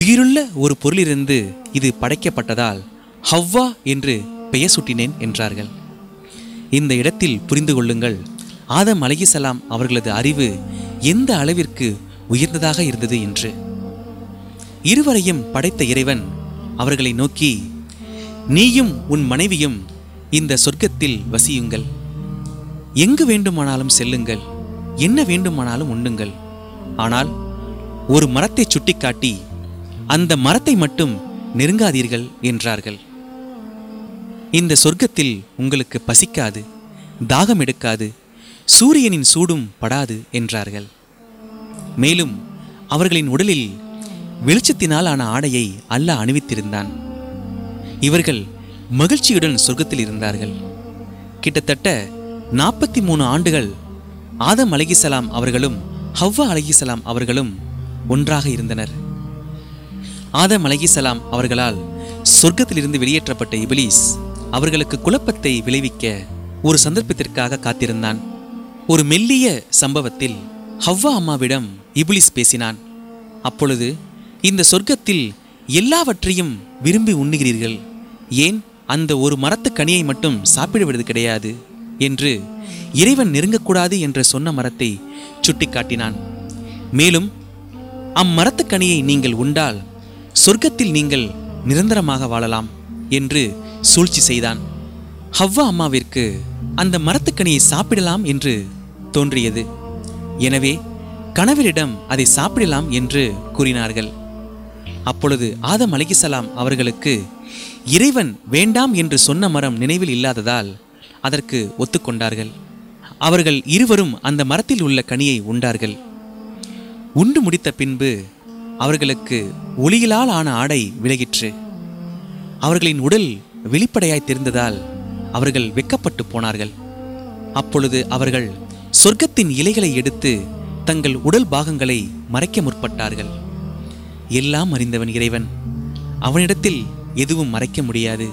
உயிருள்ள ஒரு பொருளிலிருந்து இது படைக்கப்பட்டதால் ஹவ்வா என்று பெயர் சூட்டினேன் என்றார்கள் இந்த இடத்தில் புரிந்து கொள்ளுங்கள் ஆதம் அலைஹிசலாம் அவர்களது அறிவு எந்த அளவிற்கு உயர்ந்ததாக இருந்தது என்று இருவரையும் படைத்த இறைவன் அவர்களை நோக்கி நீயும் உன் மனைவியும் இந்த சொர்க்கத்தில் வசியுங்கள் எங்கு வேண்டுமானாலும் செல்லுங்கள் என்ன வேண்டுமானாலும் உண்ணுங்கள் ஆனால் ஒரு மரத்தை சுட்டிக்காட்டி அந்த மரத்தை மட்டும் நெருங்காதீர்கள் என்றார்கள் இந்த சொர்க்கத்தில் உங்களுக்கு பசிக்காது தாகம் எடுக்காது சூரியனின் சூடும் படாது என்றார்கள் மேலும் அவர்களின் உடலில் வெளிச்சத்தினால் ஆன ஆடையை அல்லாஹ் அணிவித்திருந்தான் இவர்கள் மகிழ்ச்சியுடன் சொர்க்கத்தில் இருந்தார்கள் கிட்டத்தட்ட நாற்பத்தி மூணு ஆண்டுகள் ஆதம் அலைஹிசலாம் அவர்களும் ஹவ்வா அலைஹிசலாம் அவர்களும் ஒன்றாக இருந்தனர் ஆதம் அலைஹிசலாம் அவர்களால் சொர்க்கத்திலிருந்து வெளியேற்றப்பட்ட இபிலீஸ் அவர்களுக்கு குழப்பத்தை விளைவிக்க ஒரு சந்தர்ப்பத்திற்காக காத்திருந்தான் ஒரு மெல்லிய சம்பவத்தில் ஹவ்வா அம்மாவிடம் இபிலிஸ் பேசினான் அப்பொழுது இந்த சொர்க்கத்தில் எல்லாவற்றையும் விரும்பி உண்ணுகிறீர்கள் ஏன் அந்த ஒரு மரத்துக் கனியை மட்டும் சாப்பிடுவது கிடையாது என்று இறைவன் நெருங்கக்கூடாது என்று சொன்ன மரத்தை சுட்டிக்காட்டினான் மேலும் அம்மரத்துக் கனியை நீங்கள் உண்டால் சொர்க்கத்தில் நீங்கள் நிரந்தரமாக வாழலாம் என்று சூழ்ச்சி செய்தான் ஹவ்வா அம்மாவிற்கு அந்த மரத்துக்கனியை சாப்பிடலாம் என்று தோன்றியது எனவே கணவரிடம் அதை சாப்பிடலாம் என்று கூறினார்கள் அப்பொழுது ஆதம் அலைஹிசலாம் அவர்களுக்கு இறைவன் வேண்டாம் என்று சொன்ன மரம் நினைவில் இல்லாததால் அதற்கு ஒத்துக்கொண்டார்கள் அவர்கள் இருவரும் அந்த மரத்தில் உள்ள கனியை உண்டார்கள் உண்டு முடித்த பின்பு அவர்களுக்கு ஒளியிலால் ஆன ஆடை விலகிற்று அவர்களின் உடல் வெளிப்படையாய் தெரிந்ததால் அவர்கள் வெக்கப்பட்டு போனார்கள் அப்பொழுது அவர்கள் சொர்க்கத்தின் இலைகளை எடுத்து தங்கள் உடல் பாகங்களை மறைக்க முற்பட்டார்கள் எல்லாம் அறிந்தவன் இறைவன் அவனிடத்தில் எதுவும் மறைக்க முடியாது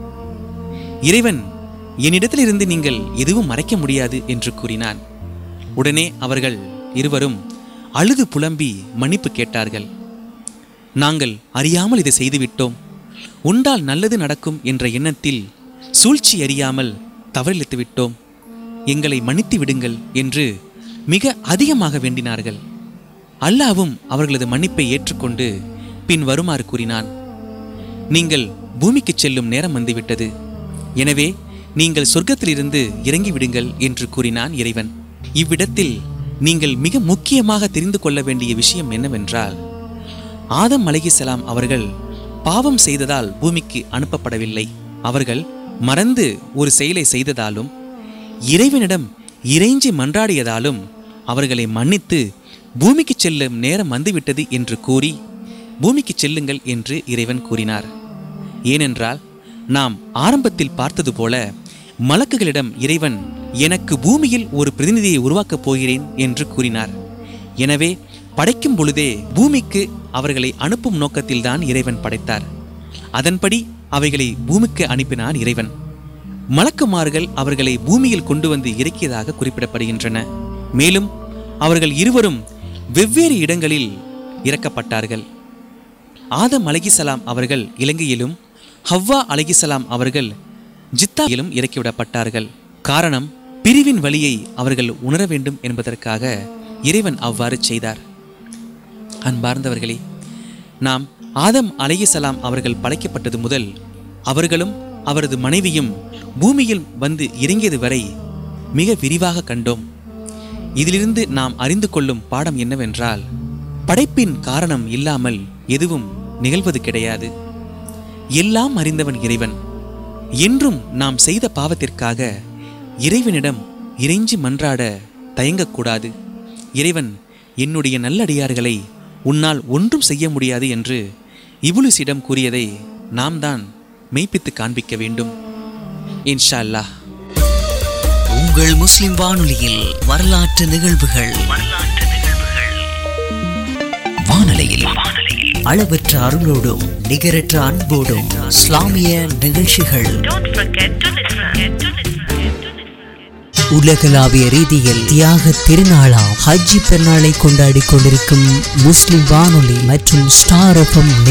இறைவன் என்னிடத்திலிருந்து நீங்கள் எதுவும் மறைக்க முடியாது என்று கூறினான் உடனே அவர்கள் இருவரும் அழுது புலம்பி மன்னிப்பு கேட்டார்கள் நாங்கள் அறியாமல் இதை செய்துவிட்டோம் உண்டால் நல்லது நடக்கும் என்ற எண்ணத்தில் சூழ்ச்சி அறியாமல் தவறிழைத்து விட்டோம் எங்களை மன்னித்து விடுங்கள் என்று மிக அதிகமாக வேண்டினார்கள் அல்லாவும் அவர்களது மன்னிப்பை ஏற்றுக்கொண்டு பின் வருமாறு கூறினான் நீங்கள் பூமிக்கு செல்லும் நேரம் வந்துவிட்டது எனவே நீங்கள் சொர்க்கத்திலிருந்து இறங்கி விடுங்கள் என்று கூறினான் இறைவன் இவ்விடத்தில் நீங்கள் மிக முக்கியமாக தெரிந்து கொள்ள வேண்டிய விஷயம் என்னவென்றால் ஆதம் அலைஹிஸ்ஸலாம் அவர்கள் பாவம் செய்ததால் பூமிக்கு அனுப்பப்படவில்லை அவர்கள் மறந்து ஒரு செயலை செய்ததாலும் இறைவனிடம் இறைஞ்சி மன்றாடியதாலும் அவர்களை மன்னித்து பூமிக்கு செல்லும் நேரம் வந்துவிட்டது என்று கூறி பூமிக்கு செல்லுங்கள் என்று இறைவன் கூறினார் ஏனென்றால் நாம் ஆரம்பத்தில் பார்த்தது போல மலக்குகளிடம் இறைவன் எனக்கு பூமியில் ஒரு பிரதிநிதியை உருவாக்கப் போகிறேன் என்று கூறினார் எனவே படைக்கும் பொழுதே பூமிக்கு அவர்களை அனுப்பும் நோக்கத்தில்தான் இறைவன் படைத்தார் அதன்படி அவைகளை பூமிக்கு அனுப்பினான் இறைவன் மலக்குமார்கள் அவர்களை பூமியில் கொண்டு வந்து இறக்கியதாக குறிப்பிடப்படுகின்றன மேலும் அவர்கள் இருவரும் வெவ்வேறு இடங்களில் இறக்கப்பட்டார்கள் ஆதம் அலைகிசலாம் அவர்கள் இலங்கையிலும் ஹவ்வா அலைகிசலாம் அவர்கள் ஜித்தாவிலும் இறக்கிவிடப்பட்டார்கள் காரணம் பிரிவின் வழியை அவர்கள் உணர வேண்டும் என்பதற்காக இறைவன் அவ்வாறு செய்தார் அன்பார்ந்தவர்களே நாம் ஆதம் அலைஹிசலாம் அவர்கள் படைக்கப்பட்டது முதல் அவர்களும் அவரது மனைவியும் பூமியில் வந்து இறங்கியது வரை மிக விரிவாக கண்டோம் இதிலிருந்து நாம் அறிந்து கொள்ளும் பாடம் என்னவென்றால் படைப்பின் காரணம் இல்லாமல் எதுவும் நிகழ்வது கிடையாது எல்லாம் அறிந்தவன் இறைவன் என்றும் நாம் செய்த பாவத்திற்காக இறைவனிடம் இறைஞ்சி மன்றாட தயங்கக்கூடாது இறைவன் என்னுடைய நல்லடியார்களை உன்னால் ஒன்றும் செய்ய முடியாது என்று இபுலிஸிடம் கூறியதை நாம் தான் மெய்ப்பித்து காண்பிக்க வேண்டும் இன்ஷா அல்லாஹ் உங்கள் முஸ்லிம் வானொலியில் வரலாற்று நிகழ்வுகள் வானொலியில் அளவற்ற அருளோடும் நிகரற்ற அன்போடும் இஸ்லாமிய நிகழ்ச்சிகள் Don't forget to listen. To listen. To listen. உலகளாவிய ரீதியில் தியாக திருநாளாம் ஹஜ்ஜி பெருநாளை கொண்டாடி கொண்டிருக்கும் முஸ்லிம் வானொலி மற்றும் ஸ்டார் எஃப்எம்